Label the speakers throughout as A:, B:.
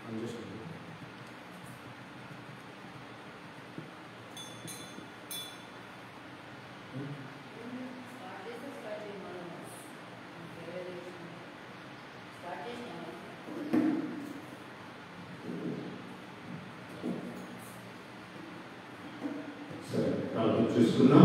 A: Start చేస్తే start చేయండి మనం వేరే స్టార్ట్ చేసినాము
B: సరే ప్రార్థన చేసుకుందాం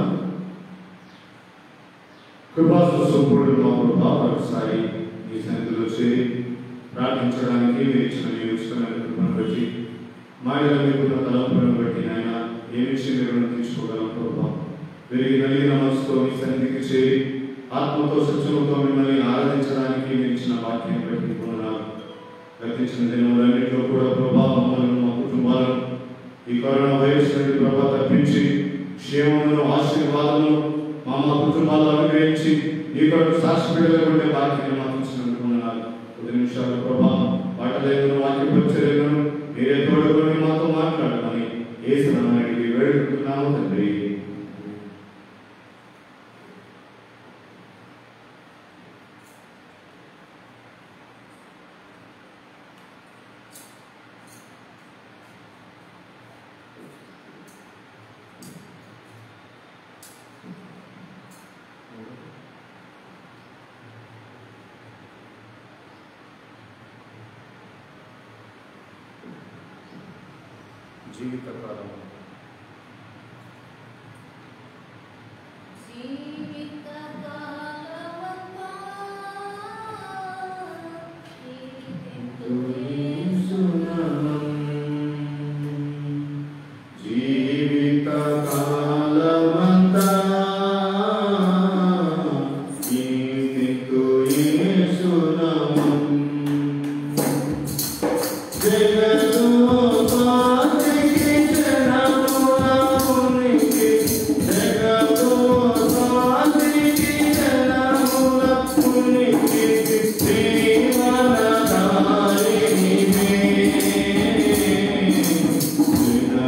B: కృపాసు సంపూర్ణ మా ప్రభా ఒకసారి ఈ సన్నిధిలో చేరి ప్రార్థించడానికి మీరు ఇచ్చిన మీ ఉచితమైన కృపను బట్టి మా ఇలా మీకున్న తలంపులను బట్టి నాయన ఏమి ఇచ్చి మీరు తీసుకోగలం ప్రభా విరిగి నలిగిన మనసుతో మీ సన్నిధికి చేరి ఆత్మతో సత్యముతో మిమ్మల్ని ఆరాధించడానికి మీరు ఇచ్చిన వాక్యం బట్టి పొందనాలు గతించిన దినములన్నింటిలో కూడా ప్రభా మమ్మల్ని మా కుటుంబాలను ఈ కరోనా వైరస్ నుండి ప్రభా తప్పించి క్షేమమును ఆశీర్వాదమును మా మా కుటుంబాలను అనుగ్రహించి ఈ కొరకు సాక్షిపేటలో ఉండే వాక్యాన్ని మాకు ఇచ్చినందుకు వందనాలు. కొద్ది నిమిషాలు ప్రభా వాటలేను వాక్య పరిచర్యలను మీరే తోడుకొని మాతో మాట్లాడమని ఏ సమయానికి వేడుకుంటున్నాము తండ్రి జీవితకాలం
A: జీవిత కాలమంతా
B: జీవిత కాలమంతా కీర్తింతు యేసునామం. జగత్తు పాతికి జనములకునికి, జగత్తు పాతికి జనములకునికి, జీవనదాయినివే.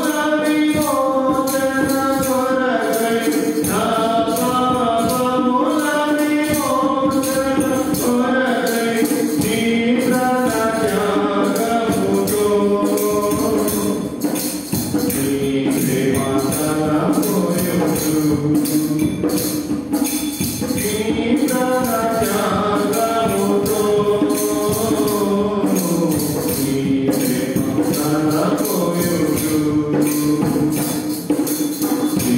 C: నా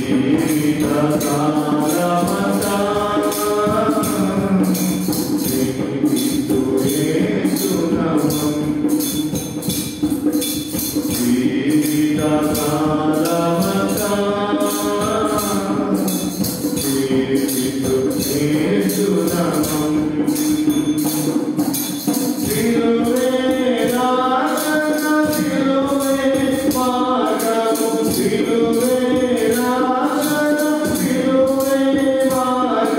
B: సిలువే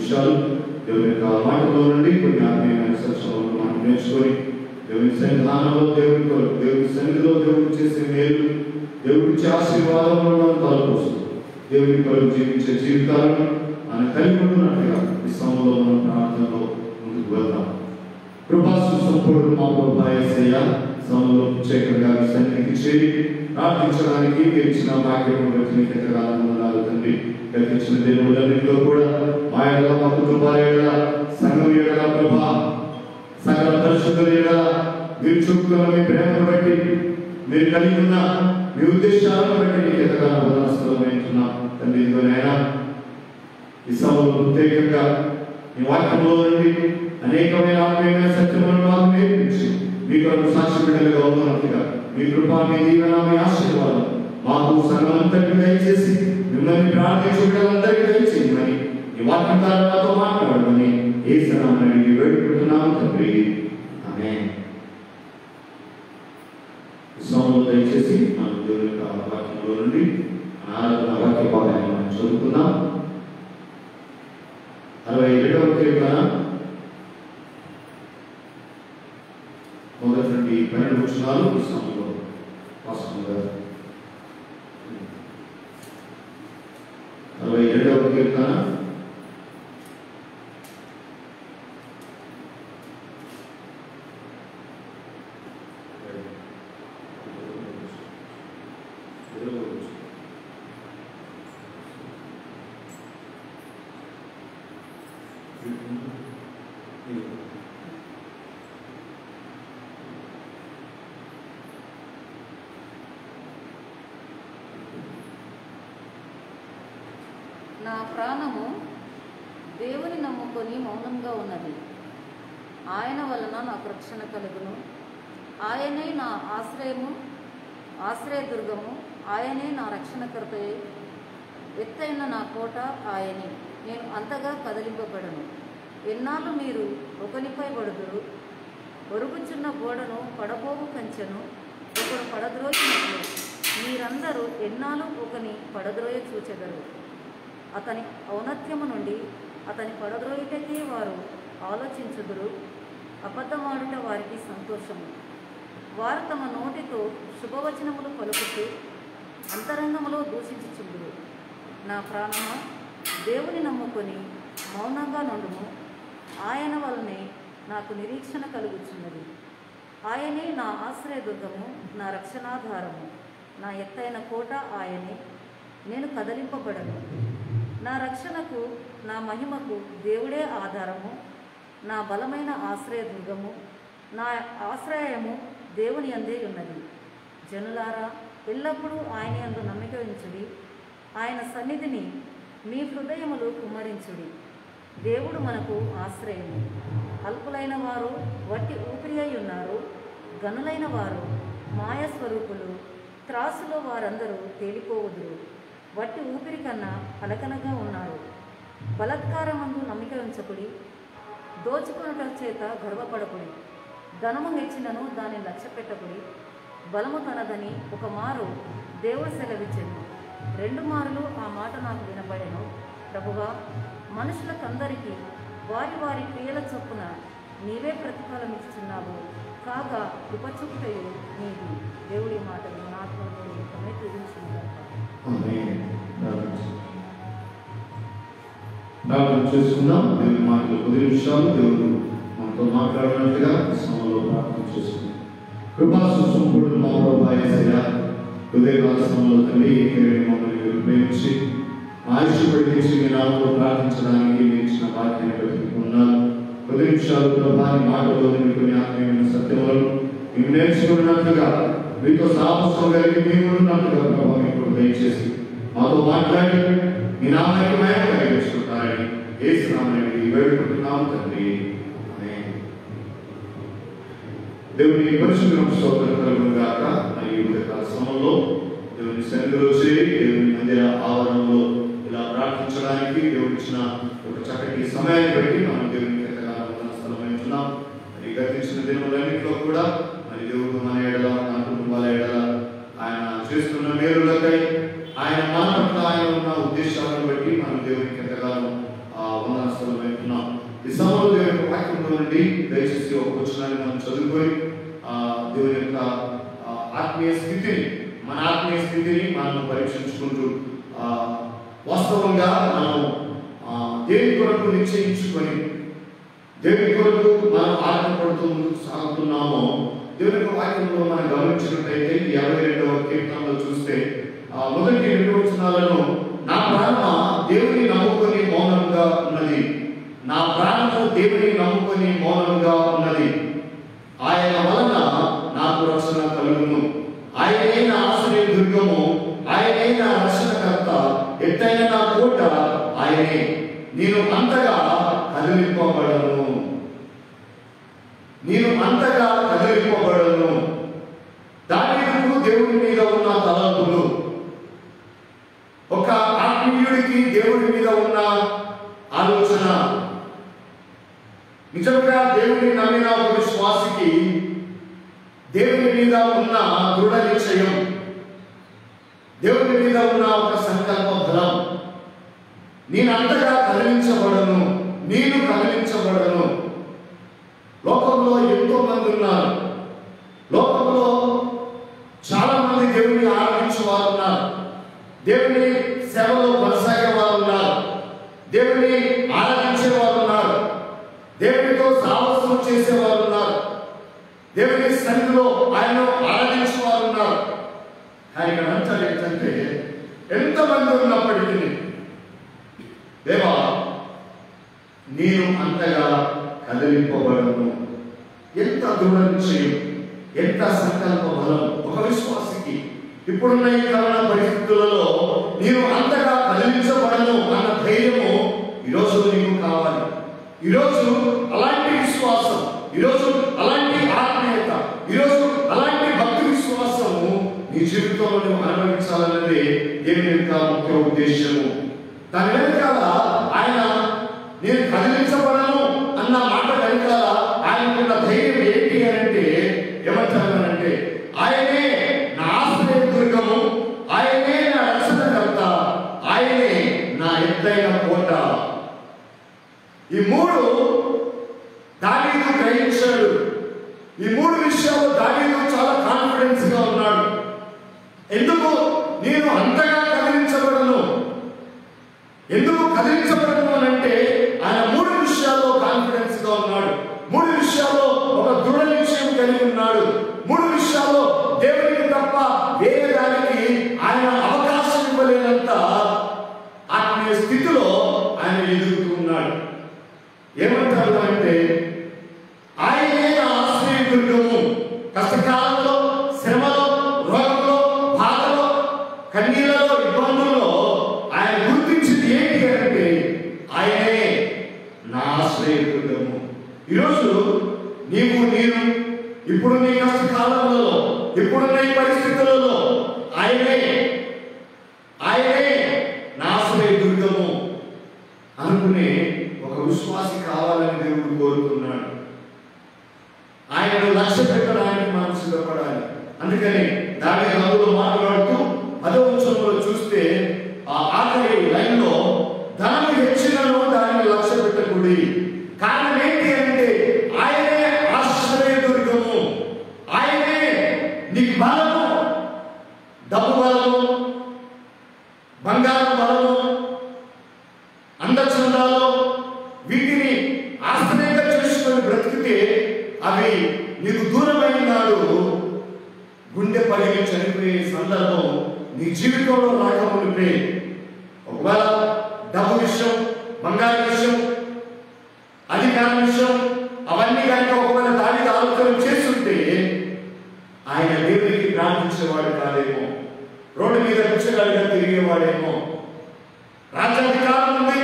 B: నిమిషాలు దేవుని యొక్క మాటలో నుండి కొన్ని ఆత్మీయమైన సత్సంలో మనం నేర్చుకొని దేవుని సన్నిధానంలో దేవుని కొరకు దేవుని సన్నిధిలో దేవుడు చేసే మేలు దేవుడి ఆశీర్వాదంలో మనం పాల్గొస్తూ దేవుని కొరకు జీవించే జీవితాలను ఆయన కలిగి ఉంటున్నట్టుగా ఈ సమయంలో మనం ప్రార్థనలో ముందుకు వెళ్దాం కృపాసు సంపూర్ణ మా ప్రభాయసయ్య సమయంలో ప్రత్యేకంగా మీ సన్నిధికి చేరి ప్రార్థించడానికి మీరు ఇచ్చిన భాగ్యం బట్టి మీకు ఎంతగానో వందనాలు తండ్రి గతించిన దేవుళ్ళన్నింటిలో కూడా మా యొక్క మా కుటుంబాల యొక్క సంఘం యొక్క ప్రభా సకల పరిశుద్ధుల యొక్క మీరు చూపుతున్న మీ ప్రేమను బట్టి మీరు కలిగి ఉన్న మీ ఉద్దేశాలను బట్టి మీకు ఎంతగానో వందనస్తున్నాం తండ్రి ఇదిగోనైనా ఈ సభలో ప్రత్యేకంగా మీ వాక్యంలో నుండి అనేకమైన ఆత్మీయమైన సత్యములను మాకు నేర్పించి మీ కొరకు సాక్షి బిడ్డలుగా ఉన్నట్టుగా మీ కృప మీ దీవెన మీ ఆశీర్వాదం మాకు సంఘమంతటికి దయచేసి మిమ్మల్ని ప్రార్థించే బిడ్డలందరికీ దయచేయమని ఈ వాక్యం ద్వారా మాతో మాట్లాడమని ఏ సనామని వేడుకుంటున్నాము తండ్రి ఆమె సమయంలో దయచేసి మనం దేవుని యొక్క వాక్యంలో నుండి ఆరాధన వాక్య భాగాన్ని మనం చదువుకుందాం అరవై ఏడవ కీర్తన మొదటి నుండి పన్నెండు వచనాలు ఈ సమయంలో వాస్తవం గారు అరవై ఏడవ కీర్తన
A: నా ప్రాణము దేవుని నమ్ముకొని మౌనంగా ఉన్నది ఆయన వలన నాకు రక్షణ కలుగును ఆయనే నా ఆశ్రయము ఆశ్రయదుర్గము ఆయనే నా రక్షణకర్తయే ఎత్తైన నా కోట ఆయనే నేను అంతగా కదిలింపబడను ఎన్నాళ్ళు మీరు ఒకనిపై పడుదురు ఒరుగుచున్న గోడను పడబోవు కంచెను ఒకడు పడద్రోయినట్లు మీరందరూ ఎన్నాళ్ళు ఒకని పడద్రోయ చూచెదరు అతని ఔన్నత్యము నుండి అతని పడద్రోయుటకే వారు ఆలోచించుదురు అబద్ధమాడుట వారికి సంతోషము వారు తమ నోటితో శుభవచనములు పలుకుతూ అంతరంగములో దూషించుచుందురు నా ప్రాణమా దేవుని నమ్ముకొని మౌనంగా నుండుము ఆయన వలనే నాకు నిరీక్షణ కలుగుచున్నది ఆయనే నా ఆశ్రయదుర్గము నా రక్షణాధారము నా ఎత్తైన కోట ఆయనే నేను కదలింపబడను నా రక్షణకు నా మహిమకు దేవుడే ఆధారము నా బలమైన ఆశ్రయదుర్గము నా ఆశ్రయము దేవుని అందే ఉన్నది జనులారా ఎల్లప్పుడూ ఆయన యందు నమ్మిక ఉంచుడి ఆయన సన్నిధిని మీ హృదయములు కుమ్మరించుడి దేవుడు మనకు ఆశ్రయము అల్పులైన వారు వట్టి ఊపిరి అయి ఉన్నారు గనులైన వారు మాయస్వరూపులు త్రాసులో వారందరూ తేలిపోవుదురు వట్టి ఊపిరి కన్నా అలకనగా ఉన్నారు బలత్కారమందు నమ్మిక ఉంచకుడి దోచుకునుట చేత గర్వపడకుడి ధనము హెచ్చినను దాన్ని లక్ష్య పెట్టకుడి బలము తనదని ఒక మారు దేవుడు సెలవిచ్చెను రెండు మారులు ఆ మాట నాకు వినబడెను ప్రభువా మనుషులకందరికీ వారి వారి క్రియల చొప్పున నీవే ప్రతిఫలం ఇస్తున్నావు కాగా ఉపచుక్తయు నీది దేవుడి మాటలు నాకు దీవించింది
B: ఆమేన్. ప్రార్థించుకుందాం. ప్రార్థన చేసుకుందాం దేవుని మాటలు కొద్ది నిమిషాలు దేవుడు మనతో మాట్లాడినట్టుగా ఈ సమయంలో ప్రార్థన చేసుకుందాం కృపాసు సంపూర్ణ మా ప్రభాయసయ హృదయకాల సమయంలో తండ్రి ఏకైన మమ్మల్ని మీరు ప్రేమించి ఆయుష్ పడిచి మీ నామలో ప్రార్థించడానికి మీరు ఇచ్చిన వాక్యాన్ని బట్టి ఉన్నాను కొద్ది నిమిషాలు ప్రభాని మాటలో మీకు కొన్ని ఆత్మీయమైన సత్యములను మేము నేర్చుకున్నట్లుగా మీతో సాహసం కలిగి మేము ఉన్నట్లుగా ప్రభావ ఇప్పుడు దయచేసి మాతో మాట్లాడి మీ నామానికి మయం కలిగించుకుంటారని ఏ నామని వేడుకుంటున్నాం తండ్రి ఆమేన్. దేవుని పరిశుభ్రం స్తోత్రం కలుగును గాక మరి ఈ ఉదయకాల సమయంలో దేవుని సన్నిధిలో చేరి దేవుని మందిర ఆవరణలో ఇలా ప్రార్థించడానికి దేవుడు ఇచ్చిన ఒక చక్కటి సమయాన్ని బట్టి మనం దేవునికి ఎంతగానో వందన స్థలమైంటున్నాం మరి గతించిన దినములన్నింటిలో కూడా మరి దేవుడు మన ఎడల మన కుటుంబాల ఎడల ఆయన చేస్తున్న మేలులకై ఆయన మన పట్ల ఆయన ఉన్న ఉద్దేశాలను బట్టి మనం దేవునికి ఎంతగానో ఆ వందన స్థలమై నుండి దయచేసి ఒక వచనాన్ని మనం చదువుకొని ఆ దేవుని యొక్క ఆ, ఆత్మీయ స్థితిని మన ఆత్మీయ స్థితిని మనం పరీక్షించుకుంటూ ఆ, వాస్తవంగా మనం ఆ, దేని కొరకు నిశ్చయించుకొని దేవుని కొరకు మనం ఆత్మపడుతూ ముందుకు సాగుతున్నామో దేవుని యొక్క వాక్యంలో మనం గమనించినట్లయితే ఈ యాభై రెండవ కీర్తనలో చూస్తే ఆ మొదటి రెండు వచనాలను నా ప్రాణమ దేవుని నమ్ముకొని మౌనంగా ఉన్నది నా ప్రాణము దేవుని నమ్ముకొని మౌనంగా ఉన్నది ఆయన వలన నాకు రక్షణ కలుగును ఆయనే నా ఆశ్రయ దుర్గము ఆయనే నా రక్షణకర్త ఎత్తైన నా కోట ఆయనే నేను అంతగా కదిలింపబడను నేను అంతగా కదిలింపబడను దానికి దేవుని మీద ఉన్న తలంపులు ఒక ఆత్మీయుడికి దేవుడి మీద ఉన్న ఆలోచన నిజంగా దేవుని నమ్మిన ఒక విశ్వాసికి దేవుని మీద ఉన్న దృఢ నిశ్చయం దేవుని మీద ఉన్న ఒక సంకల్ప బలం నేను అంతగా కదిలించబడను నేను కదిలించబడను లోకంలో ఎంతో మంది ఉన్నారు లోకంలో చాలా మంది దేవుని ఆరాధించే వారు ఉన్నారు దేవుని సేవలో కొనసాగే వారు ఉన్నారు దేవుని ఆరాధించే వారు ఉన్నారు దేవునితో సాహసం చేసేవారు ఉన్నారు దేవుని సన్నిధిలో ఆయన ఆరాధించే వారు ఉన్నారు కానీ ఇక్కడ అంటారు ఏంటంటే ఎంతమంది ఉన్నప్పటికీ దేవా నేను అంతగా కదిలింపబడను ఎంత దృఢ నిశ్చయం ఎంత సంకల్ప బలం ఒక విశ్వాసికి ఇప్పుడున్న ఈ కరోనా పరిస్థితులలో నేను అంతగా కదిలించబడను అన్న ధైర్యము ఈరోజు నీకు కావాలి ఈరోజు అలాంటి విశ్వాసం ఈరోజు అలాంటి ఆత్మీయత ఈరోజు అలాంటి భక్తి విశ్వాసము నీ జీవితంలో నువ్వు అనుభవించాలన్నది దేవుని యొక్క ముఖ్య ఉద్దేశము దాని వెనకాల ఆయన నేను కదిలించబడను అన్న మాట వెనకాల ఆయనకున్న ధైర్యం ఏంటి అని అంటే ఏమంటారు ఆయనే నా ఆశ్రయ దుర్గము ఆయనే నా రక్షణకర్త ఆయనే నా ఎత్తైన కోట ఈ మూడు దావీదు గ్రహించాడు ఈ మూడు విషయాలు దావీదు చాలా కాన్ఫిడెన్స్ గా ఉన్నాడు ఎందుకు నేను అంతగా కదిలించబడను ఎందుకు కదిలించబడను అని అంటే ఆయన మూడు విషయాల్లో కాన్ఫిడెన్స్ గా ఉన్నాడు మూడు విషయాల్లో ఒక దృఢ నిశ్చయం కలిగి ఉన్నాడు మూడు విషయాల్లో దేవునికి తప్ప వేరే దానికి ఆయన అవకాశం ఇవ్వలేనంత ఆత్మీయ స్థితిలో ఆయన ఎదుగుతూ ఉన్నాడు ఏమంటారు అంటే ఆయనే నా ఆశ్రయ దుర్గము కష్టకాలంలో శ్రమలో రోగంలో బాధలో కన్నీళ్ళలో ఇబ్బందుల్లో ఆయన గుర్తించింది ఏంటి అంటే ఆయనే నా ఆశ్రయ దుర్గము ఈరోజు నీవు నేను ఇప్పుడు నీ కష్టకాలంలో ఇప్పుడున్న ఈ పరిస్థితులలో ఆయనే ఆయనే నా ఆశ్రయ దుర్గము అనుకునే ఒక విశ్వాసి కావాలని దేవుడు కోరుతున్నాడు ఆయనను లక్ష్య పెట్టడానికి మనం సిద్ధపడాలి అందుకని దాని అందులో మాట్లాడుతూ పదవంశంలో చూస్తే ఆ ఆఖరి లైన్లో ధనము హెచ్చినను దానిని లక్ష్య పెట్టకూడి కారణం ఏంటి అంటే ఆయనే ఆశ్రయ దుర్గము ఆయనే నీకు బలము డబ్బు బలము బంగారం బలము అందచందాలు వీటిని ఆశ్రయంగా చేసుకొని బ్రతికితే అవి నీకు దూరమైన నాడు గుండె పగిలి చనిపోయే సందర్భం నీ జీవితంలో రాకమునిపే ఒకవేళ డబ్బు విషయం బంగారు విషయం అధికారం విషయం అవన్నీ కనుక ఒకవేళ దానికి ఆలోచన చేస్తుంటే ఆయన దేవునికి ప్రార్థించేవాడు కాదేమో రోడ్డు మీద పిచ్చగాడిగా తిరిగేవాడేమో రాజ్యాధికారం ఉంది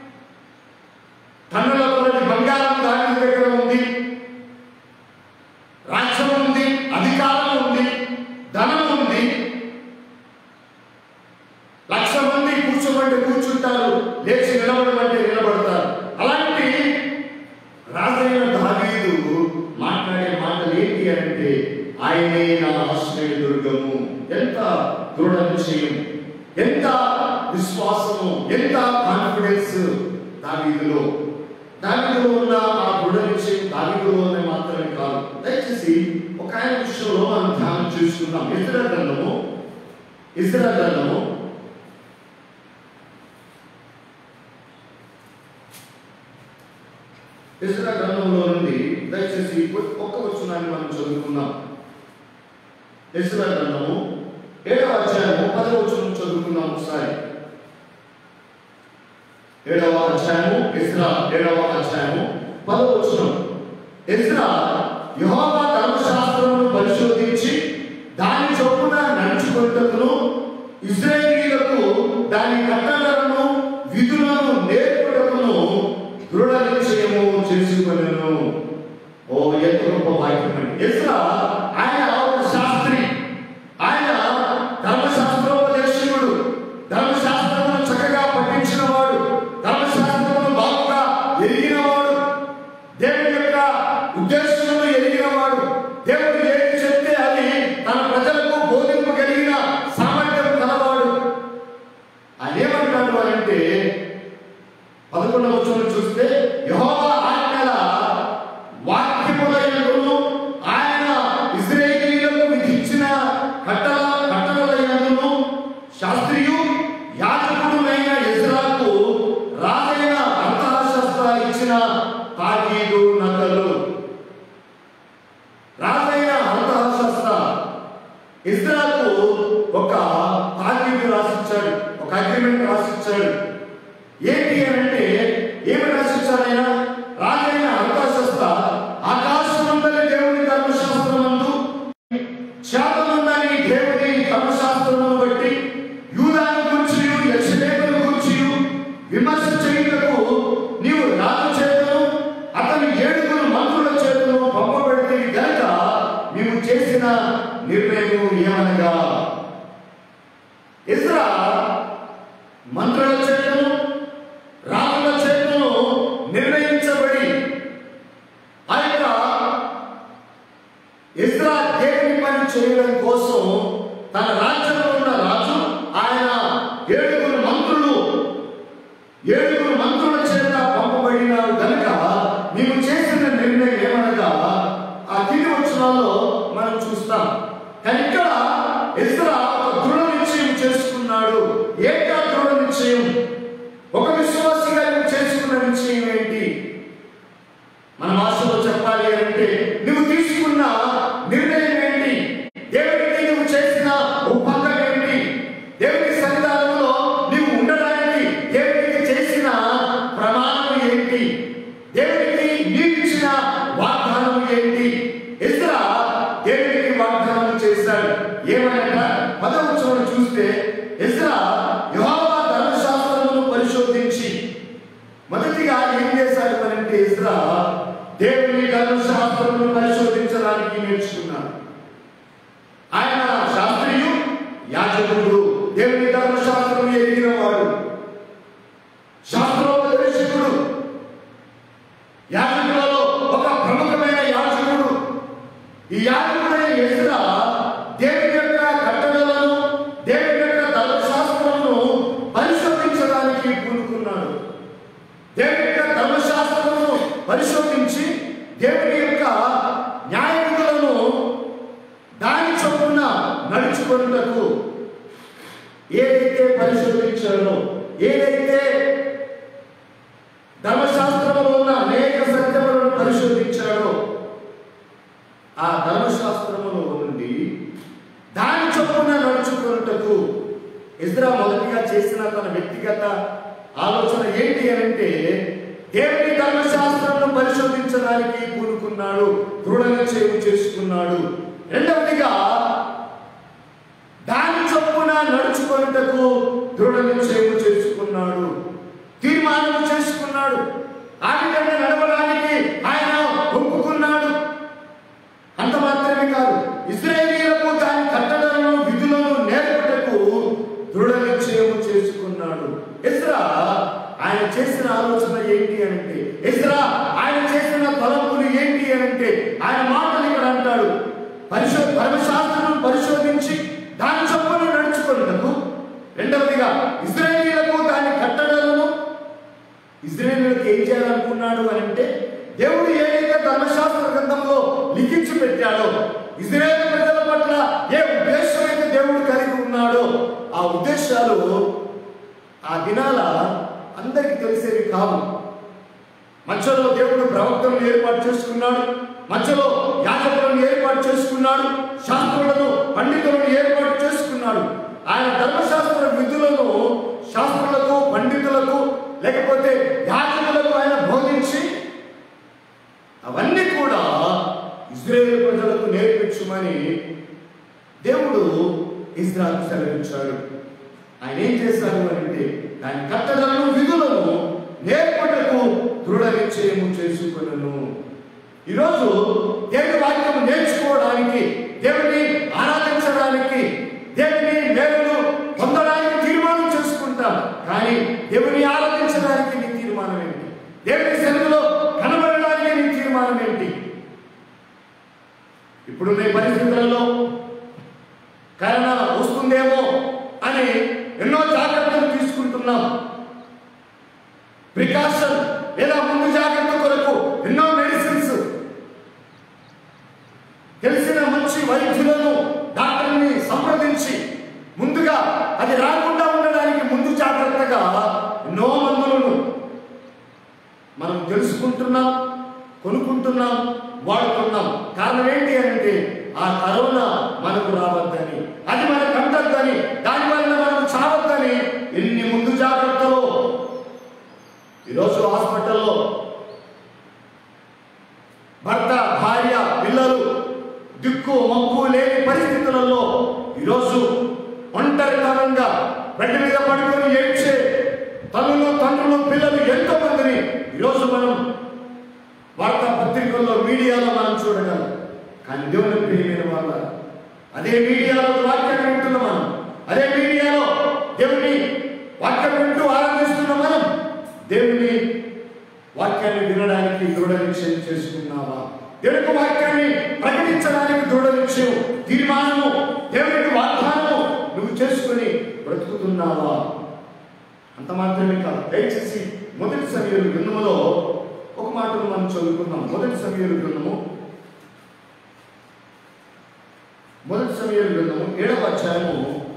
B: టన్నుల కొలది బంగారం దాని దగ్గర ఉంది రాజ్యం ఉంది అధికారం ఉంది ధనం ఉంది లక్ష మంది కూర్చోమంటే కూర్చుంటారు లేచి నిలబడమంటే నిలబడతారు అలాంటి రాజైన దావీదు మాట్లాడే మాటలు ఏంటి అంటే ఆయనే నా ఆశ్రయ దుర్గము ఎంత దృఢ నిశ్చయం ఎంత విశ్వాసము ఎంత కాన్ఫిడెన్స్ దావీదులో
C: దావిలో ఉన్న ఆ దృఢ నిశ్చయం దావిలోనే మాత్రమే కాదు దయచేసి ఒక ఆయన విషయంలో మనం ధ్యానం చేసుకుందాం ఇతర గ్రంథము ఇతర గ్రంథము ఇతర గ్రంథంలో నుండి దయచేసి ఒక్క వచనాన్ని మనం చదువుకుందాం ఇతర గ్రంథము ఏడవ అధ్యాయము పదవ వచనం చదువుకుందాం ఒకసారి ఏడవ అధ్యాయము ఇస్రా ఏడవ అధ్యాయము పదవ వచనం ఇస్రా యెహోవా ధర్మశాస్త్రమును పరిశోధించి దాని చొప్పున నడుచుకుంటకును ఇశ్రాయేలీయులకు దాని కట్టడలను విధులను నేర్పుటకును దృఢ నిశ్చయము చేసుకొనెను ఓ ఎంత గొప్ప వాక్యం ఇస్రా ఆయన ఒక శాస్త్రి ఆయన ధర్మశాస్త్రోపదేశకుడు ధర్మశాస్త్రమును చక్కగా పఠించిన వాడు ధర్మశాస్త్రమును బాగుగా ఎరిగిన వాడు దేవుని యొక్క ఉద్దేశమును ఎరిగిన వాడు దేవుడు ఏది చెప్తే అది తన ప్రజలకు బోధింపగలిగిన సామర్థ్యం కలవాడు ఆయన ఏమంటాడు అంటే పదకొండవ వచనం చూస్తే యెహోవా ఆజ్ఞల వాక్యముల యందును ఆయన ఇశ్రాయేలీయులకు విధించిన కట్టల కట్టడల యందును శాస్త్రియు యాజకుడునైన ఇజ్రాకు రాజైన అర్థశాస్త్ర ఇచ్చిన తాకీదు నకలు రాజైన అర్థశాస్త్ర ఇజ్రాకు ఒక తాకీదు రాసిచ్చాడు ఒక అగ్రిమెంట్ రాసిచ్చాడు ఏంటి అని అంటే ఏమి రాసిచ్చాడు ఆయన రాజైన అర్థశాస్త్ర ఆకాశమందరి దేవుని ధర్మశాస్త్రమందు శాపముందని దేవుని ధర్మశాస్త్రమును బట్టి యూదాను గురించి యక్షలేఖను గురించి విమర్శ చేయుటకు నీవు రాజు చేతను అతని ఏడుగురు మంత్రుల చేతను పంపబడితే గనుక నీవు చేసిన నిర్ణయం ఏమనగా ఇస్రా మంత్రుల చేతను రాజుల చేతను నిర్ణయించబడి ఆ యొక్క ఇస్రా దేవుని పని చేయడం కోసం తన రాజ్యంలో ఉన్న రాజు ఆయన ఏడుగురు మంత్రులు ఏడుగురు మంత్రుల చేత పంపబడినారు గనుక నీవు చేసిన నిర్ణయం ఏమనగా ఆ కింది వచనాల్లో మనం చూస్తాం కానీ ఇక్కడ ఇస్రా ఒక దృఢ నిశ్చయం చేసుకున్నాడు ఏంటి ఆ దృఢ నిశ్చయం ఒక విశ్వాసిగా నువ్వు చేసుకున్న నిశ్చయం ఏంటి మన భాషలో చెప్పాలి అంటే నువ్వు తీసుకున్న నిర్ణయం ఏంటి దేవుడికి నువ్వు చేసిన ఉపకం ఏంటి దేవుడి సన్నిధానంలో నువ్వు ఉండడానికి దేవుడికి చేసిన ప్రమాణం ఏంటి దేవుడికి నీవు ఇచ్చిన వాగ్దానం ఏంటి ఇస్రా దేవుడికి వాగ్దానం చేశాడు ఏమనగా పదవచనం చూస్తే ఇస్రా యెహోవా ధర్మశాస్త్రమును పరిశోధించి మొదటిగా ఏం చేశాడు అంటే ఇస్రా దేవుని ధర్మశాస్త్రమును పరిశోధించడానికి నేర్చుకున్నాడు ఆయన శాస్త్రియు యాజకుడు దేవుని ధర్మశాస్త్రం ఎరిగిన వాడు శాస్త్రోపదేశకుడు యాజకులలో ఒక ప్రముఖమైన యాజకుడు ఈ యాజకుడైన ఎస్రా దేవుని యొక్క కట్టడలను దేవుని యొక్క ధర్మశాస్త్రమును పరిశోధించడానికి పూనుకున్నాడు దేవుని యొక్క ధర్మశాస్త్రమును పరిశోధించి దేవుని యొక్క న్యాయ విధులను దాని చొప్పున నడుచుకున్నకు ఏదైతే పరిశోధించాడో ఏదైతే ధర్మశాస్త్రంలో ఉన్న అనేక సత్యములను పరిశోధించాడో ఆ ధర్మశాస్త్రములో నుండి దాని చొప్పున నడుచుకున్నటకు ఇజ్రా మొదటిగా చేసిన తన వ్యక్తిగత ఆలోచన ఏంటి అని అంటే దేవుని ధర్మశాస్త్రంను పరిశోధించడానికి పూనుకున్నాడు దృఢ నిశ్చయం చేసుకున్నాడు రెండవదిగా దాని చొప్పున నడుచుకొనుటకు దృఢ నిశ్చయం చేసుకున్నాడు తీర్మానం చేసుకున్నాడు ఆ విధంగా నడవడానికి ఆయన ఒప్పుకున్నాడు అంత మాత్రమే కాదు ఇస్రాయేలీలకు దాని కట్టడలను విధులను నేర్పటకు దృఢ నిశ్చయం చేసుకున్నాడు ఇస్రా ఆయన చేసిన ఆలోచన ఏంటి అంటే ఇస్రా ఆయన చేసిన తలంపులు ఏంటి అంటే ఆయన మాటలు ఇక్కడ అంటాడు పరిశు ధర్మశాస్త్రం ఉన్నాడు అని అంటే దేవుడు ఏదైతే ధర్మశాస్త్ర గ్రంథంలో లిఖించి పెట్టాడో ఇజ్రాయేల్ ప్రజల పట్ల ఏ ఉద్దేశం అయితే దేవుడు కలిగి ఉన్నాడో ఆ ఉద్దేశాలు ఆ దినాల అందరికీ తెలిసేవి కావు మధ్యలో దేవుడు ప్రవక్తలను ఏర్పాటు చేసుకున్నాడు మధ్యలో యాజకులను ఏర్పాటు చేసుకున్నాడు శాస్త్రులను పండితులను ఏర్పాటు చేసుకున్నాడు ఆయన ధర్మశాస్త్ర విధులను శాస్త్రులకు పండితులకు లేకపోతే యాజకులకు ఆయన బోధించి అవన్నీ కూడా ఇజ్రాయేల్ ప్రజలకు నేర్పించమని దేవుడు ఇజ్రాయల్ సెలవించాడు ఆయన ఏం చేశాడు అంటే దాని కట్టడలను విధులను నేర్పటకు దృఢ నిశ్చయము చేసుకున్నాను ఈరోజు దేవుని వాక్యం నేర్చుకోవడానికి దేవుని ఆరాధించడానికి దేవుని మేలును పొందడానికి తీర్మానం చేసుకుంటాం కానీ దేవుని ఆరాధించడానికి నీ తీర్మానం ఏంటి దేవుని సన్నిధిలో కనబడడానికి నీ తీర్మానం ఏంటి ఇప్పుడున్న ఈ పరిస్థితులలో కరోనా వస్తుందేమో అని ఎన్నో జాగ్రత్తలు తీసుకుంటున్నాం ప్రికాషన్ లేదా ముందు జాగ్రత్త కొరకు ఎన్నో మెడిసిన్స్ తెలిసిన మంచి వైద్యులను డాక్టర్ని సంప్రదించి ముందుగా అది రాకుండా ఉండడానికి ముందు జాగ్రత్తగా ఎన్నో మందులను మనం తెలుసుకుంటున్నాం కొనుక్కుంటున్నాం వాడుతున్నాం కారణం ఏంటి అంటే ఆ కరోనా మనకు రావద్దని అది మనకు అంటద్దని దాని వలన మనం చావద్దని ఎన్ని ముందు జాగ్రత్తలు ఈరోజు హాస్పిటల్లో భర్త భార్య పిల్లలు దిక్కు మొక్కు లేని పరిస్థితులలో ఈరోజు ఒంటరితనంగా బెడ్ మీద పడుకొని ఏడ్చే తల్లులు తండ్రులు పిల్లలు ఎంతో మందిని ఈరోజు మనం వార్తా పత్రికల్లో మీడియాలో మనం చూడగలం కానీ దేవుని ప్రియమైన వాళ్ళ అదే మీడియాలో వాక్యం వింటున్న మనం అదే మీడియాలో దేవుని వాక్యం వింటూ ఆరాధిస్తున్న మనం దేవుని వాక్యాన్ని వినడానికి దృఢ నిశ్చయం చేసుకున్నావా దేవుని వాక్యాన్ని ప్రకటించడానికి దృఢ నిశ్చయం తీర్మానము దేవునికి వాగ్దానము నువ్వు చేసుకుని బ్రతుకుతున్నావా అంత మాత్రమే కాదు దయచేసి మొదటి సమయంలో గ్రంథములో ఒక మాటను మనం చదువుకుందాం మొదటి సమయంలో గ్రంథము మొదటి సమయంలో గ్రంథము ఏడవ అధ్యాయము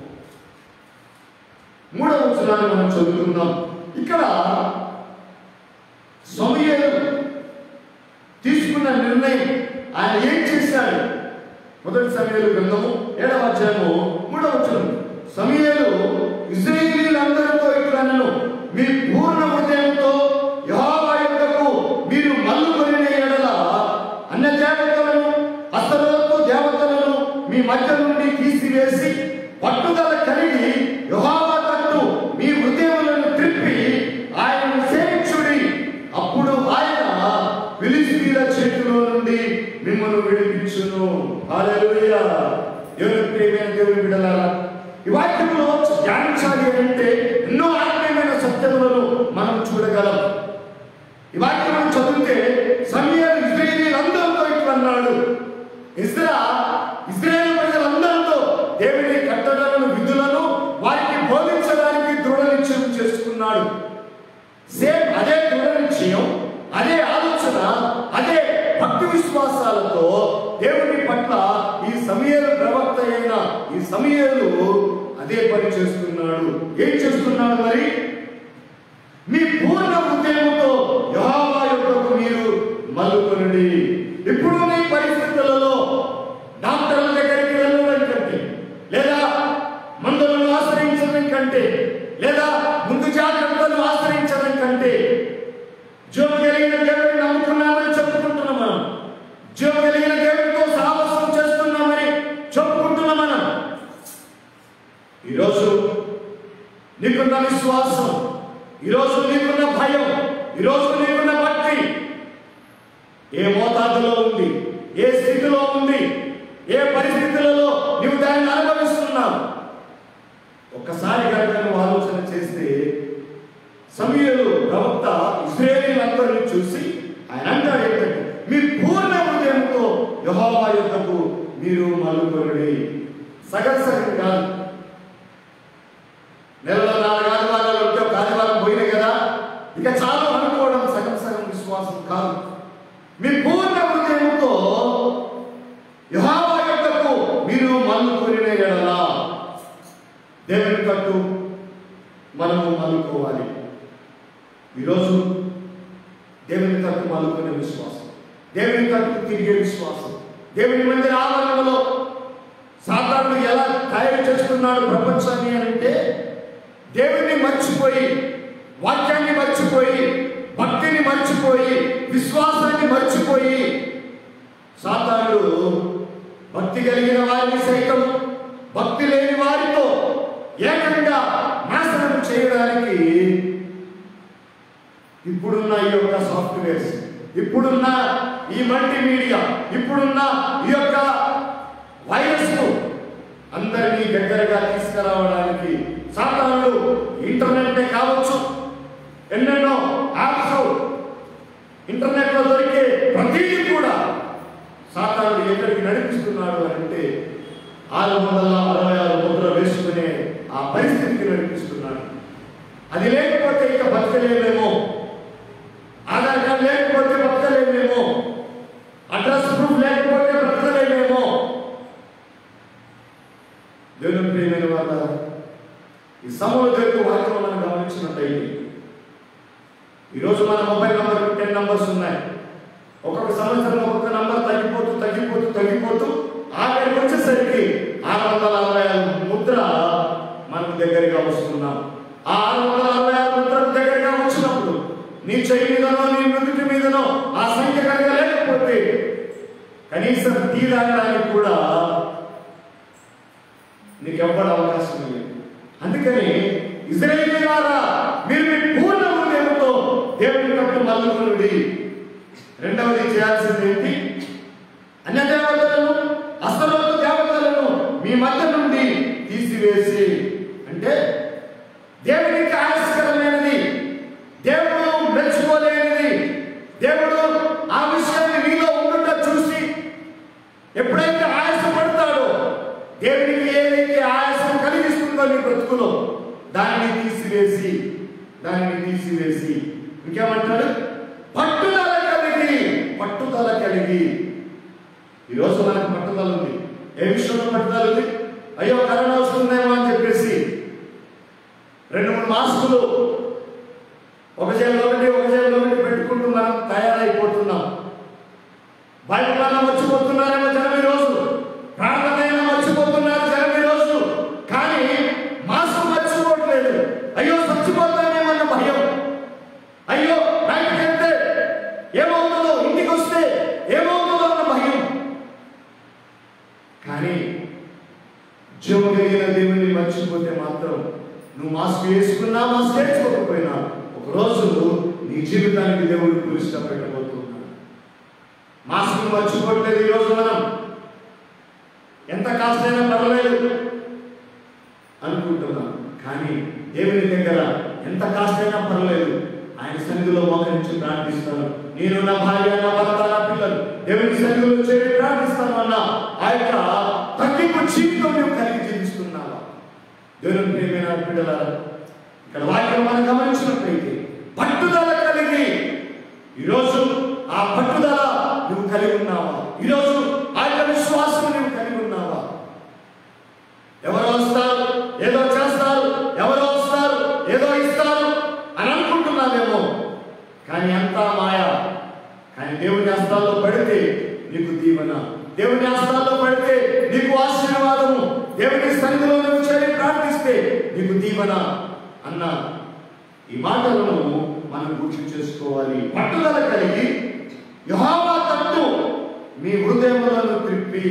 C: మూడవ వచనాన్ని మనం చదువుకుందాం ఇక్కడ సమయలు తీసుకున్న నిర్ణయం ఆయన ఏం చేశాడు మొదటి సమయాలు గ్రంథము ఏడవ అధ్యాయము మూడవ వచనం సమయలు ఇజ్రాయేలీలందరితో ఇట్లనను మీ పూర్ణ హృదయంతో యెహోవా యొద్దకు మీరు మల్లుకొనిన ఎడల అన్న దేవతలను అస్తరోత్తు దేవతలను మీ మధ్య నుండి తీసివేసి పట్టుదల కలిగి యెహోవా తట్టు మీ హృదయములను త్రిప్పి ఆయనను సేవించుడి అప్పుడు ఆయన ఫిలిస్తీన్ల చేతిలో నుండి మిమ్మల్ని విడిపించును హల్లెలూయా దేవుని ప్రియమైన దేవుని బిడ్డలారా ఈ వాక్యంలో ధ్యానించాలి అంటే ఎన్నో ఆత్మీయమైన సత్యములను మనం చూడగలం ఈ వాక్యం చదివితే సమయాలు ఇజ్రాయేలీలందరితో ఇట్లా అన్నాడు ఇజ్రా ఇజ్రాయేల్ ప్రజలందరితో దేవుని కట్టడలను విధులను వారికి బోధించడానికి దృఢ నిశ్చయం చేసుకున్నాడు సేమ్ అదే దృఢ నిశ్చయం అదే ఆలోచన అదే భక్తి విశ్వాసాలతో దేవుని పట్ల ఈ సమయాలు ప్రవక్త అయిన ఈ సమయాలు అదే పని చేస్తున్నాడు ఏం చేస్తున్నాడు మరి మీ పూర్ణ హృదయంతో యెహోవా యొక్కకు మీరు మలుకొనుడి ఇప్పుడు మీ పరిస్థితులలో డాక్టర్ల దగ్గరికి వెళ్ళడం కంటే లేదా మందులను ఆశ్రయించడం కంటే లేదా ముందు జాగ్రత్తలు ఆశ్రయించడం కంటే జీవం కలిగిన దేవుడిని నమ్ముకున్నామని చెప్పుకుంటున్నాం మనం జీవం కలిగిన దేవుడితో సాహసం చేస్తున్నామని చెప్పుకుంటున్నాం మనం ఈరోజు నీకున్న విశ్వాసం ఈరోజు నీకున్న భయం ఈరోజు నీకున్న భక్తి ఏ మోతాదులో ఉంది ఏ స్థితిలో ఉంది ఏ పరిస్థితులలో నీవు దాన్ని అనుభవిస్తున్నావు ఒక్కసారి కనుక నువ్వు ఆలోచన చేస్తే సమీయులు ప్రవక్త ఇస్రాయేలీలందరినీ చూసి ఆయన అంటాడు ఏంటంటే మీ పూర్ణ హృదయంతో యెహోవా యొక్కకు మీరు మలుకొనుడి సగం సగం కాదు నెలలో నాలుగు ఆదివారాలు ఉంటే ఒక ఆదివారం పోయినాయి కదా ఇక చాలు అనుకోవడం సగం సగం విశ్వాసం మనము మలుకోవాలి ఈరోజు దేవుని తట్టు మలుకునే విశ్వాసం దేవుని తట్టు తిరిగే విశ్వాసం దేవుని మందిర ఆవరణలో సాధారణ ఎలా తయారు చేస్తున్నాడు ప్రపంచాన్ని అని అంటే దేవుణ్ణి మర్చిపోయి వాక్యాన్ని మర్చిపోయి భక్తిని మర్చిపోయి విశ్వాసాన్ని మర్చిపోయి సాతానుడు భక్తి కలిగిన వారిని సైతం భక్తి లేని వారితో ఏకంగా నాశనం చేయడానికి ఇప్పుడున్న ఈ యొక్క సాఫ్ట్వేర్స్ ఇప్పుడున్న ఈ మల్టీమీడియా ఇప్పుడున్న ఈ యొక్క వైరస్ అందరినీ దగ్గరగా తీసుకురావడానికి సాధారణలు ఇంటర్నెట్ కావచ్చు ఎన్నెన్నో యాప్స్ ఇంటర్నెట్ లో దొరికే ప్రతిదీ కూడా సాతానుడు ఎక్కడికి నడిపిస్తున్నాడు అంటే ఆరు వందల అరవై ఆరు ముద్ర వేసుకునే ఆ పరిస్థితికి నడిపిస్తున్నాడు అది లేకపోతే ఇక బతకలేమేమో ఆధార్ కార్డు లేకపోతే బతకలేమేమో అడ్రస్ ప్రూఫ్ లేకపోతే బ్రతకలేమేమో దేవుని ప్రియమైన వాళ్ళ ఈ సమయంలో జరిగే వాక్యం మనం గమనించినట్టయితే ఈరోజు మన మొబైల్ నంబర్ టెన్ నంబర్స్ ఉన్నాయి ఒక్కొక్క సంవత్సరం ఒక్కొక్క నంబర్ తగ్గిపోతూ తగ్గిపోతూ తగ్గిపోతూ ఆఖరికి వచ్చేసరికి ఆరు వందల అరవై ఆరు ముద్ర మనకు దగ్గరగా వస్తున్నాం ఆ ఆరు వందల అరవై ఆరు ముద్ర దగ్గరగా వచ్చినప్పుడు నీ చెయ్యి మీదనో నీ నుదుటి మీదనో ఆ సంఖ్య కనుక లేకపోతే కనీసం టీ తాగడానికి కూడా నీకు ఎవ్వడ అవకాశం లేదు అందుకని ఇజ్రాయేలీలారా మీరు మీ పూర్ణ హృదయంతో దేవుని కట్టు మల్లుకునుడి రెండవది చేయాల్సింది ఏంటి అన్య దేవతలను అస్తరోత దేవతలను మీ మధ్య నుండి తీసివేసి అంటే దేవునికి ఆయాస్కరమైనది దేవుడు మెచ్చుకోలేనిది దేవుడు ఆ విషయాన్ని మీలో ఉండుట చూసి ఎప్పుడైతే ఆయాసపడతాడో దేవునికి ఏదైతే ఆయాసం కలిగిస్తుందో నీ బ్రతుకులో దానిని తీసివేసి దానిని తీసివేసి ఇంకేమంటాడు పట్టుదల కలిగి పట్టుదల కలిగి ఈరోజు మనకు పట్టుదల ఉంది ఏ విషయంలో పట్టుదల ఉంది అయ్యో కరోనా వస్తుందేమో అని చెప్పేసి రెండు మూడు మాస్కులు ఒక జైలు ఒకటి ఒక జైలు ఒకటి పెట్టుకుంటూ మనం తయారైపోతున్నాం బయటకన్నా మర్చిపోతున్నారేమో జనం ఈ రోజు ప్రార్థనైనా మర్చిపోతున్నారు జనం ఈ రోజు కానీ మాసం మర్చిపోవట్లేదు అయ్యో చచ్చిపోతానేమన్న భయం అయ్యో బయటకు వెళ్తే ఏమవుతుందో ఇంటికి వస్తే ఏమవుతుందో అన్న భయం కానీ జీవం కలిగిన దేవుని మర్చిపోతే మాత్రం నువ్వు మాస్క్ వేసుకున్నా మాస్క్ వేసుకోకపోయినా ఒక రోజు నీ జీవితానికి దేవుడు పులిస్తా పెట్టబోతున్నాడు మాస్క్ మర్చిపోవట్లేదు ఈరోజు మనం ఎంత కాస్ట్ అయినా పర్వాలేదు అనుకుంటున్నాం కానీ దేవుని దగ్గర ఎంత కాస్ట్ అయినా పర్వాలేదు ఆయన సన్నిధిలో మోకరించి ప్రార్థిస్తాను నేను నా భార్య నా భర్త నా పిల్లలు దేవుని సన్నిధిలో చేరి ప్రార్థిస్తాను అన్న ఆ యొక్క తగ్గింపు జీవితం నువ్వు కలిగి జీవిస్తున్నావా దేవుని ప్రేమైన బిడ్డల ఇక్కడ వాక్యం మనం గమనించినట్లయితే పట్టుదల కలిగి ఈరోజు ఆ పట్టుదల నువ్వు కలిగి ఉన్నావా ఈరోజు ఆ యొక్క విశ్వాసం నువ్వు కలిగి ఉన్నావా ఎవరో వస్తారు ఏదో చేస్తారు ఎవరో వస్తారు ఏదో ఇస్తారు అని అనుకుంటున్నావేమో కానీ అంతా మాయ కానీ దేవుని హస్తాల్లో పడితే నీకు దీవెన దేవుని హస్తాల్లో పడితే నీకు ఆశీర్వాదము దేవుని సన్నిధిలో నువ్వు చేరి ప్రార్థిస్తే నీకు దీవెన అన్న ఈ మాటలను మనం గుర్తు చేసుకోవాలి పట్టుదల కలిగి యెహోవా తట్టు మీ హృదయములను త్రిప్పి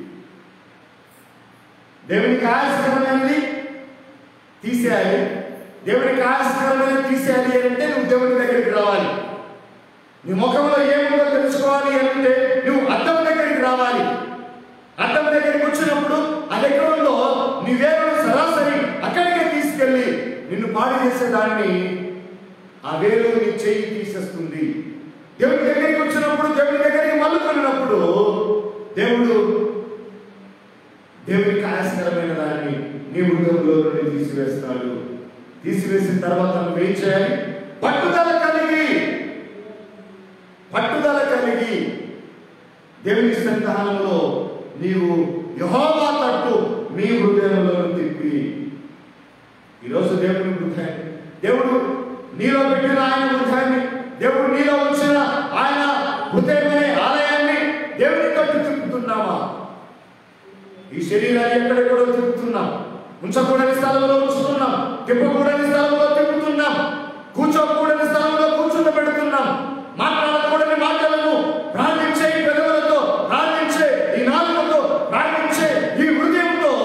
C: దేవునికి ఆయాస్కరమైనది తీసేయాలి దేవునికి ఆయాస్కరమైనది తీసేయాలి అని అంటే నువ్వు దేవుని దగ్గరికి రావాలి నీ ముఖంలో ఏముందో తెలుసుకోవాలి అంటే నువ్వు అద్దం దగ్గరికి రావాలి అద్దం దగ్గరికి వచ్చినప్పుడు అది ఎక్కడ ఉందో నీ వేరును సరాసరి అక్కడికే తీసుకెళ్ళి నిన్ను పాడు చేసేదాన్ని ఆ వేలు నీ చెయ్యి తీసేస్తుంది దేవుని దగ్గరికి వచ్చినప్పుడు దేవుని దగ్గరికి మల్లుకున్నప్పుడు దేవుడు దేవునికి ఆయాస్కరమైన దాన్ని నీ హృదయంలో నుండి తీసివేస్తాడు తీసివేసిన తర్వాత నువ్వు ఏం చేయాలి పట్టుదల కలిగి పట్టుదల కలిగి దేవుని సంతానంలో నీవు యహోవా తట్టు మీ హృదయంలో తిప్పి ఈరోజు దేవుని హృదయాన్ని దేవుడు నీలో పెట్టిన ఆయన హృదయాన్ని దేవుడు నీలో ఉంచిన ఆయన హృదయమనే ఆలయాన్ని దేవుని తట్టు తిప్పుతున్నామా ఈ శరీరాన్ని ఎక్కడెక్కడో తిప్పుతున్నాం ఉంచకూడని స్థలంలో ఉంచుతున్నాం తిప్పకూడని స్థలంలో తిప్పుతున్నాం కూర్చోకూడని స్థలంలో కూర్చుని పెడుతున్నాం మాట్లాడకూడని మాటలను ప్రార్థించే ఈ పెదవులతో ప్రార్థించే ఈ నాలుగుతో ప్రార్థించే ఈ హృదయంతో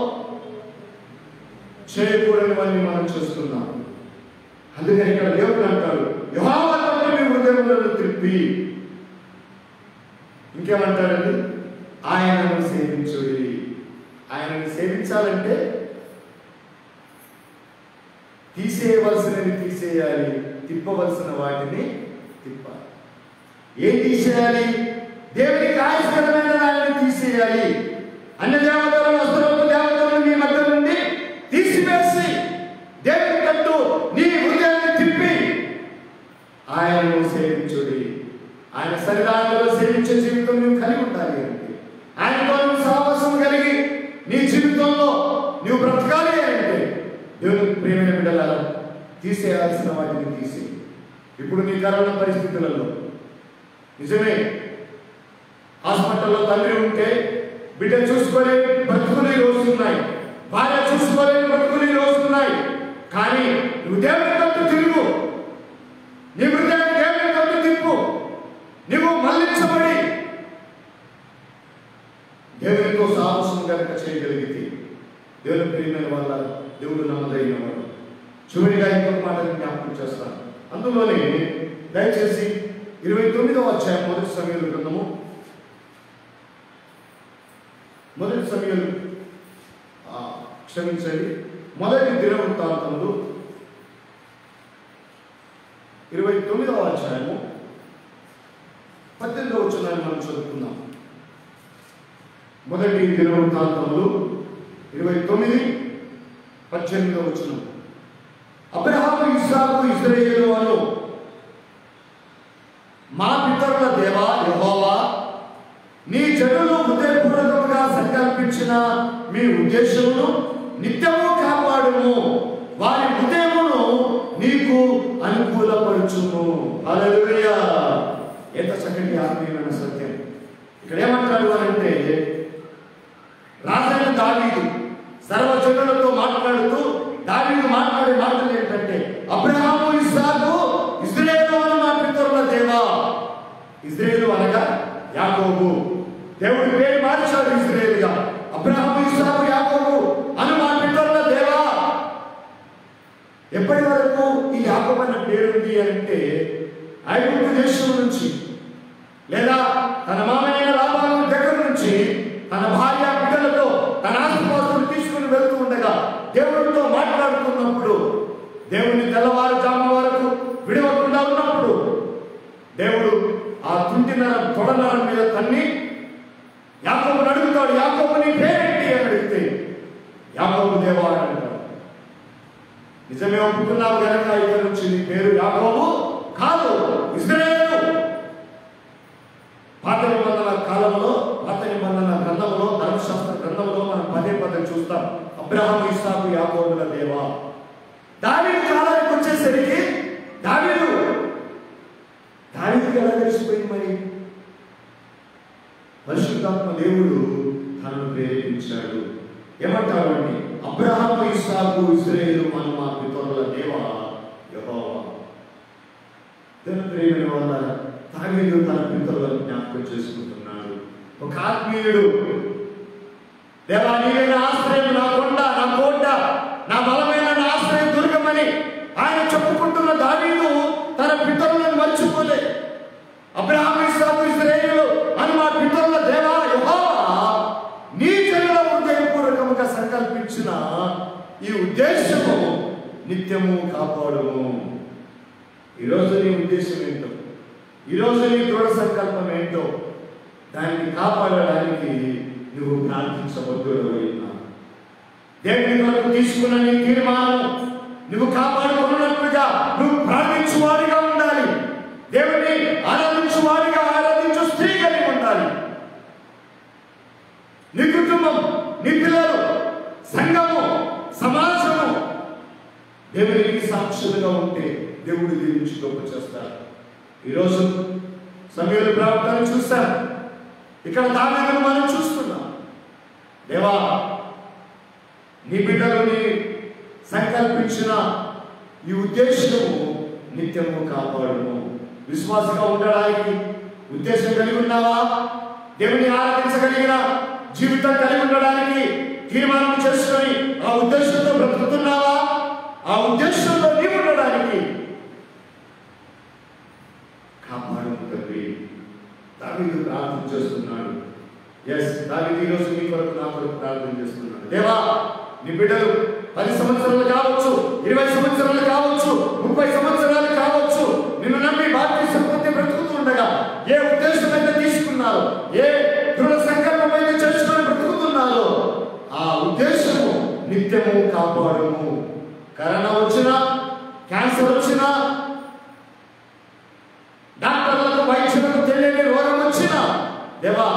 C: చేయకూడనివన్నీ మనం చేస్తున్నాం అందుకని ఇక్కడ దేవుడు అంటాడు యెహోవా తట్టు మీ హృదయములను తిప్పి ఇంకేమంటాడండి ఆయనను సేవించుడి ఆయనను సేవించాలంటే తీసేయవలసినవి తీసేయాలి తిప్పవలసిన వాటిని తిప్పాలి ఏం తీసేయాలి దేవునికి ఆయుష్కరమైన దానిని తీసేయాలి అన్ని దేవతలను వస్త్రములు దేవతలను మీ మధ్య నుండి తీసివేసి దేవుని తట్టు నీ హృదయాన్ని తిప్పి ఆయనను సేవించుడి ఆయన సన్నిధానంలో సేవించే జీవితం నువ్వు కలిగి ఉండాలి అంటే ఆయనతో నువ్వు సహవాసం కలిగి నీ జీవితంలో నువ్వు బ్రతకాలి అంటే దేవుని ప్రేమైన బిడ్డల తీసేయాల్సిన వాటిని తీసి ఇప్పుడు నీ కరోనా పరిస్థితులలో నిజమే హాస్పిటల్లో తండ్రి ఉంటే బిడ్డ చూసుకొని బ్రతుకుని రోజున్నాయి భార్య చూసుకోలేని బ్రతుకుని రోజున్నాయి కానీ నువ్వు దేవుని తట్టు తిరుగు నీ హృదయాన్ని దేవుని తట్టు తిప్పు నువ్వు మళ్ళించబడి దేవునితో సాహసం కనుక చేయగలిగితే దేవుని ప్రియమైన వాళ్ళ దేవుడు నమ్మదైన వాడు చివరిగా ఇంకొక మాటని జ్ఞాపకం చేస్తాను అందులోనే దయచేసి ఇరవై తొమ్మిదవ అధ్యాయం మొదటి సమయంలో గ్రంథము మొదటి సమయంలో క్షమించండి మొదటి దినవృత్తాంతములు ఇరవై తొమ్మిదవ అధ్యాయము పద్దెనిమిదవ వచనాన్ని మనం చదువుకుందాం మొదటి దినవృత్తాంతములు ఇరవై తొమ్మిది పద్దెనిమిదవ వచనం అబ్రహాము ఇస్సాకు ఇజ్రాయేలు అను మా పితరుల దేవా యెహోవా నీ జనులు హృదయపూర్వకంగా సంకల్పించిన మీ ఉద్దేశమును నిత్యము కాపాడుము వారి హృదయమును నీకు అనుకూలపరచుము హల్లెలూయా ఎంత చక్కటి ఆత్మీయమైన సత్యం ఇక్కడ ఏమంటాడు అని అంటే రాజైన దావీదు సర్వజనులతో మాట్లాడుతూ దావీదు మాట్లాడే మాటలు ఏంటంటే అబ్రహాము ఇస్సాకు ఇజ్రాయేలు అని మా పితరుల దేవా ఇజ్రాయేలు అనగా యాకోబు దేవుడి పేరు మార్చాడు ఇజ్రాయేలుగా అబ్రహాము ఇస్సాకు యాకోబు అని మా పితరుల దేవా ఎప్పటి వరకు ఈ యాకోబు అన్న పేరుంది అంటే ఐగుప్తు దేశం నుంచి లేదా తన మామయ్య లాభాల దగ్గర నుంచి తన భార్య బిడ్డలతో తన ఆస్తిపాస్తులు తీసుకుని వెళ్తూ ఉండగా దేవుడితో మాట్లాడుతున్నప్పుడు దేవుని తెల్లవారుజాము వరకు విడవకుండా ఉన్నప్పుడు దేవుడు ఆ తుంటినరం తొడనరం మీద తన్ని యాకోబుని అడుగుతాడు యాకోబు నీ పేరేంటి అని అడిగితే యాకోబు దేవా అని అంటాడు నిజమే ఒప్పుకున్నావు కనుక ఇక్కడ నుంచి నీ పేరు యాకోబు కాదు ఇజ్రాయేలు పాత నిబంధన కాలంలో పాత నిబంధన గ్రంథంలో ధర్మశాస్త్ర గ్రంథంలో మనం పదే పదే చూస్తాం అబ్రహాం ఇస్సాకు యాకోబుల దేవా దావీదు కాలానికి వచ్చేసరికి దావీదు దావీదుకి ఎలా తెలిసిపోయింది మరి పరిశుద్ధాత్మ దేవుడు తనను ప్రేరేపించాడు ఏమంటారు అంటే అబ్రహాము ఇస్సాకు ఇస్రాయేలు మన మా పితరుల దేవ యెహోవా దేవుని ప్రేమైన వాళ్ళ తాగేడు తన పితరులను జ్ఞాపకం చేసుకుంటున్నాడు ఒక ఆత్మీయుడు దేవా నీవే నా ఆశ్రయం నా కొండ నా కోట నా బలమైన నా ఆశ్రయం దుర్గమని ఆయన చెప్పుకుంటున్న దావీదు తన పితరులను మర్చిపోలే అబ్రహాం ఇస్సాకు ఇశ్రాయేలు అని మా పితరుల దేవా యెహోవా నీ జనుల హృదయపూర్వకముగా సంకల్పించిన ఈ ఉద్దేశము నిత్యము కాపాడుము ఈరోజు నీ ఉద్దేశం ఏంటో ఈరోజు నీ దృఢ సంకల్పం ఏంటో దాన్ని కాపాడడానికి నువ్వు ప్రార్థించవద్దు దేవుని కొరకు తీసుకున్న నీ తీర్మానం నువ్వు కాపాడుకున్నట్లుగా నువ్వు ప్రార్థించువాడిగా ఉండాలి దేవుని ఆరాధించువాడిగా ఆరాధించు స్త్రీ కలిగి ఉండాలి నీ కుటుంబం నీ పిల్లలు సంఘము సమాజము దేవునికి సాక్షులుగా ఉంటే దేవుడు దీవించి గొప్ప చేస్తారు ఈరోజు సమయంలో ప్రవర్తన చూస్తాం ఇక్కడ దావీదును మనం చూస్తున్నాం దేవా నీ బిడ్డలు నీ సంకల్పించిన ఈ ఉద్దేశము నిత్యము కాపాడును విశ్వాసంగా ఉండడానికి ఉద్దేశం కలిగి ఉన్నావా దేవుని ఆరాధించగలిగిన జీవితం కలిగి ఉండడానికి తీర్మానం చేసుకొని ఆ ఉద్దేశంతో బ్రతుకుతున్నావా ఆ ఉద్దేశంలో నీవు ఉండడానికి కాపాడు తండ్రి దావీదు ప్రార్థన చేస్తున్నాడు ఎస్ దావీదు ఈరోజు నీ కొరకు నా కొరకు ప్రార్థన చేస్తున్నాడు దేవా నీ బిడ్డలు పది సంవత్సరాలు కావచ్చు ఇరవై సంవత్సరాలు కావచ్చు ముప్పై సంవత్సరాలు కావచ్చు నిన్ను నమ్మి భారతీయ సంపత్తి బ్రతుకుతుండగా ఏ ఉద్దేశం అయితే తీసుకున్నారో ఏ దృఢ సంకల్పం అయితే చేసుకొని బ్రతుకుతున్నారో ఆ ఉద్దేశము నిత్యము కాపాడము కరోనా వచ్చినా క్యాన్సర్ వచ్చినా డాక్టర్లకు వైద్యులకు తెలియని రోగం వచ్చినా దేవా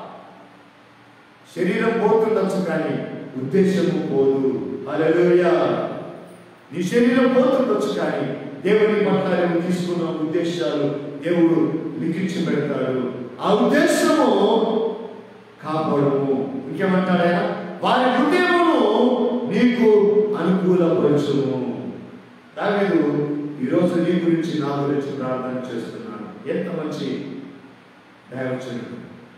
C: శరీరం పోతుండొచ్చు కానీ ఉద్దేశము పోదు హల్లెలూయా నీ శరీరం పోతుండొచ్చు కానీ దేవుని పట్ల నువ్వు తీసుకున్న ఉద్దేశాలు దేవుడు లిఖించి పెడతాడు ఆ ఉద్దేశము కాపాడము ఇంకేమంటాడు ఆయన వారి హృదయమును నీకు అనుకూలపరచుము దావీదు ఈరోజు నీ గురించి నా గురించి ప్రార్థన చేస్తున్నాను ఎంత మంచి దైవచనుడు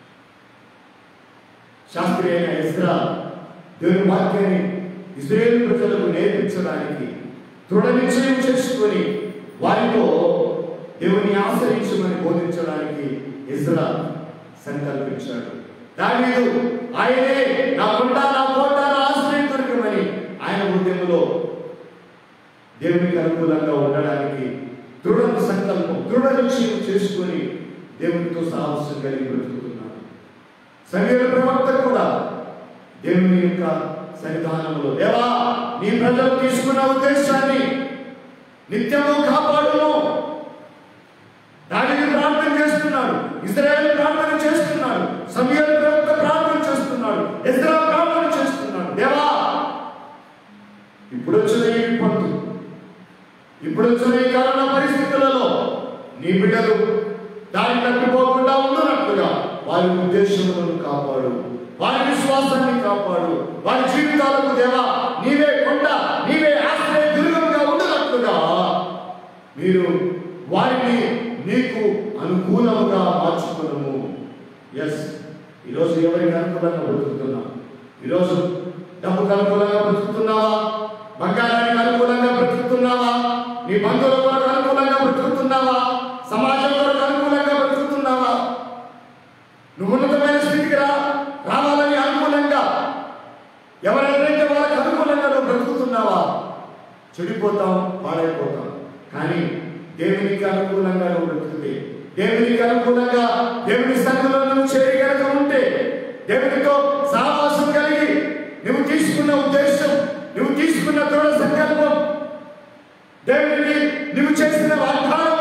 C: శాస్త్రి అయిన ఇస్రా దేవుని వాక్యాన్ని ఇజ్రాయేల్ ప్రజలకు నేర్పించడానికి దృఢ నిశ్చయం చేసుకొని వారితో దేవుని ఆశ్రయించమని బోధించడానికి ఇజ్రా సంకల్పించాడు దావీదు ఆయనే నా కొండ నా కోట నా ఆశ్రయం దొరకమని ఆయన హృదయంలో దేవునికి అనుకూలంగా ఉండడానికి దృఢ సంకల్పం దృఢ నిశ్చయం చేసుకొని దేవునితో సాహసం కలిగి బ్రతుకుతున్నాడు సంగీత ప్రవక్త కూడా దేవుని యొక్క సన్నిధానంలో దేవా నీ ప్రజలు తీసుకున్న ఉద్దేశాన్ని నిత్యము కాపాడును దానికి ప్రార్థన చేస్తున్నాడు ఇజ్రాయెల్ ప్రార్థన చేస్తున్నాడు సమయాల ప్రవక్త ప్రార్థన చేస్తున్నాడు ఇజ్రా ప్రార్థన చేస్తున్నాడు దేవా ఇప్పుడు వచ్చిన ఈ విపత్తు ఇప్పుడు వచ్చిన ఈ కరోనా పరిస్థితులలో నీ బిడ్డలు దాన్ని తప్పిపోకుండా ఉన్నట్టుగా వారి ఉద్దేశములను కాపాడు వారి విశ్వాసాన్ని కాపాడు వారి జీవితాలకు దేవా నీవే కొండ నీవే ఆశ్రయ దుర్గంగా ఉన్నట్టుగా మీరు వారిని నీకు అనుకూలముగా మార్చుకున్నాము ఎస్ ఈరోజు ఎవరికి అనుకూలంగా బ్రతుకుతున్నాం ఈరోజు డబ్బుకు అనుకూలంగా బ్రతుకుతున్నావా బంగారానికి అనుకూలంగా బ్రతుకుతున్నావా నీ బంధువుల కొరకు అనుకూలంగా బ్రతుకుతున్నావా సమాజం కొరకు అనుకూలంగా బ్రతుకుతున్నావా నువ్వు ఉన్నతమైన స్థితికి రా రావాలని అనుకూలంగా ఎవరైతే వాళ్ళకి అనుకూలంగా నువ్వు బ్రతుకుతున్నావా చెడిపోతాం పాడైపోతాం కానీ దేవునికి అనుకూలంగా నువ్వు బ్రతుకుతే దేవునికి అనుకూలంగా దేవుని సంఘంలో నువ్వు చేరగలగా ఉంటే దేవునితో సావాసం కలిగి నువ్వు తీసుకున్న ఉద్దేశం నువ్వు తీసుకున్న దృఢ సంకల్పం దేవునికి నువ్వు చేసిన వాగ్దానం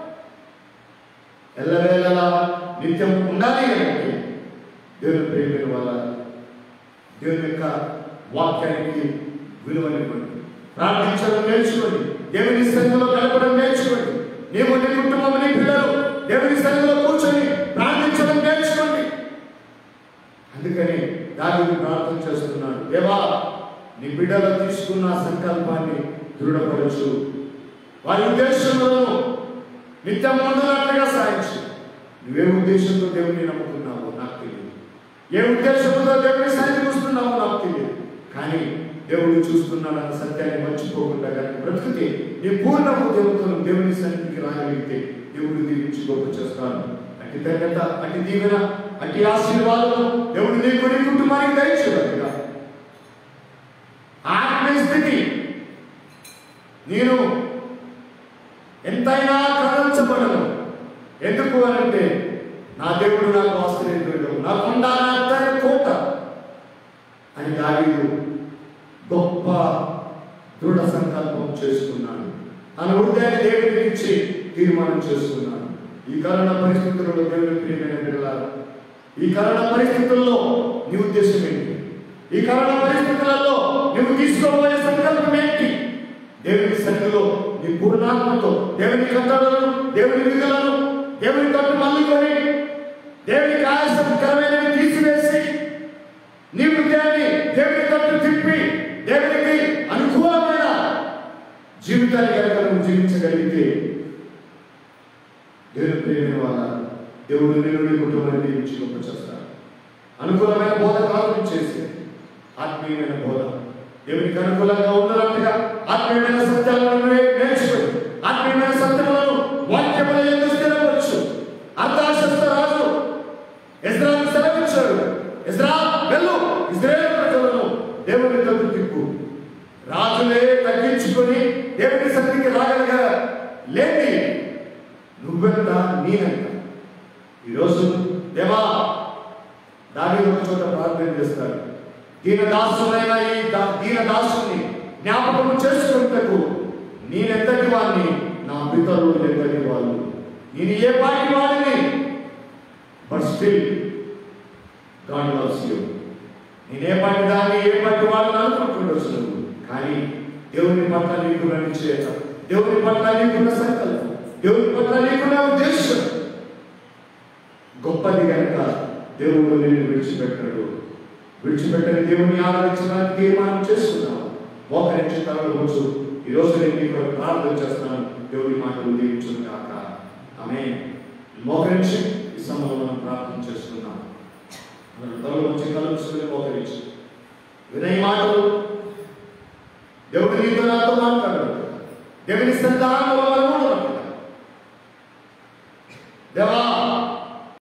C: ఎల్లవేళలా నిత్యం ఉండాలి అంటే దేవుని ప్రేమిన వల్ల దేవుని యొక్క వాక్యానికి విలువనివ్వండి ప్రార్థించడం నేర్చుకోండి దేవుని సంఘంలో గడపడం నేర్చుకోండి నీవు నీ కుటుంబం నీ పిల్లలు దేవుని సంఘంలో కూర్చొని ప్రార్థించడం నేర్చుకోండి అందుకని దానిని ప్రార్థన చేస్తున్నాడు దేవా నీ బిడ్డలు తీసుకున్న సంకల్పాన్ని దృఢపరచు వారి ఉద్దేశములను నిత్యం ముందున్నట్లుగా సాయించు నువ్వే ఉద్దేశంతో దేవుని నమ్ముతున్నావో నాకు తెలియదు ఏ ఉద్దేశంతో దేవుని సన్నిధిస్తున్నావో నాకు తెలియదు కానీ దేవుడు చూస్తున్నాడన్న సత్యాన్ని మర్చిపోకుండా కనుక బ్రతికితే నీ పూర్ణ ఉద్యమంతో దేవుని సన్నిధికి రాగలిగితే దేవుడు దీవించి గొప్ప చేస్తాను అట్టి ధన్యత అట్టి దీవెన అట్టి ఆశీర్వాదం దేవుడు నీకు నీ కుటుంబానికి దయచేయగా ఆత్మీయ స్థితి నేను ఎంతైనా కదలించబడను ఎందుకు అనంటే నా దేవుడు నాకు ఆశ్రయించడం నా కొండ నా ఎత్తైన కోట అని దావీదు గొప్ప దృఢ సంకల్పం చేసుకున్నాడు తన హృదయాన్ని దేవుడికి ఇచ్చి తీర్మానం చేసుకున్నాడు ఈ కరోనా పరిస్థితుల్లో దేవుని ప్రియమైన బిడ్డలారా ఈ కరోనా పరిస్థితుల్లో నీ ఉద్దేశం ఏంటి ఈ కరోనా పరిస్థితులలో నువ్వు తీసుకోబోయే సంకల్పం ఏంటి దేవుని సన్నిధిలో నీ పూర్ణాత్మతో దేవుని కట్టడలను దేవుని విధులను దేవుని కట్టు మల్లుకొని దేవునికి ఆయాసకరమైనవి తీసివేసి నీ హృదయాన్ని దేవుని తట్టు తిప్పి దేవునికి అనుకూలమైన జీవితాన్ని కనుక నువ్వు జీవించగలిగితే దేవుని ప్రేమ వల్ల దేవుడు నిన్ను నీ కుటుంబాన్ని దీవించి గొప్ప చేస్తాడు అనుకూలమైన బోధ కాలం చేసి ఆత్మీయమైన బోధ దేవునికి అనుకూలంగా ఉన్నట్టుగా ఆత్మీయమైన సత్యాలను నే- నేర్చుకుని ఆత్మీయమైన సత్యములను వాక్యముల ఎందుకు స్థిరపరచు అర్థాశస్త రాజు ఇజ్రాయల్ సెలవిచ్చాడు ఇజ్రా వెళ్ళు ఇజ్రాయేల్ ప్రజలను దేవుని తప్పు తిప్పు రాజులే తగ్గించుకొని దేవుని శక్తికి రాగలిగా లేని నువ్వెంత నేనెంత ఈరోజు దేవా దాని ఒక చోట ప్రార్థన చేస్తాడు దీన దాసులైన ఈ దా- దీన దాసుని జ్ఞాపకం చేసుకుంటకు నేనెంతటి వాడిని నా పితరులు ఎంతటి వాళ్ళు నేను ఏ పాటి వాడిని but still God loves you నేను ఏ పాటి దాన్ని ఏ పాటి వాడిని అనుకుంటుండొచ్చు నువ్వు కానీ దేవుని పట్ల నీకున్న నిశ్చయత దేవుని పట్ల నీకున్న సంకల్పం దేవుని పట్ల నీకున్న ఉద్దేశం గొప్పది కనుక దేవుడు నేను విడిచిపెట్టడు విడిచిపెట్టని దేవుని ఆరాధించడానికి తీర్మానం చేసుకున్నాను మోకరించి తనలో వచ్చు ఈ రోజు నేను మీకు ప్రార్థన చేస్తున్నాను దేవుని మాటలు దీవించును కాక ఆమె మోకరించి ఈ సమయంలో మనం ప్రార్థన చేసుకున్నాం మన తలలో వచ్చి కలుసుకుని మోకరించి వినయ మాటలు దేవుడు నీతో నాతో మాట్లాడాడు దేవుని సంతానంలో మనం ఉండడం దేవా